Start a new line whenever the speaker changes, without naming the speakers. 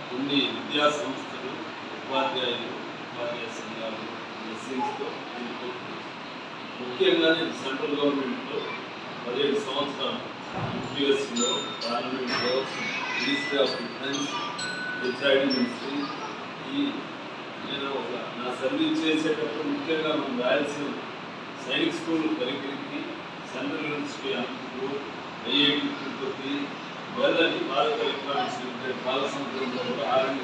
కొన్ని విద్యా సంస్థలు ఉపాధ్యాయులు ఉపాధ్యాయ సంఘాలు ఎస్సీస్తో ముఖ్యంగా నేను సెంట్రల్ గవర్నమెంట్లో పదిహేడు సంవత్సరాలు యూపీఎస్సీలో పార్లమెంట్లో ministry of defence HID ministry ఈ నేను ఒక నా సర్వీస్ చేసేటప్పుడు ముఖ్యంగా మనం రాయలసీమ సైనిక్ స్కూల్ కలిగిరికి central university Anantapur IIT Tirupati వేదని భారత ఎలక్ట్రానిక్స్ లిమిటెడ్ పాలసముద్రంలో కూడా ఆర్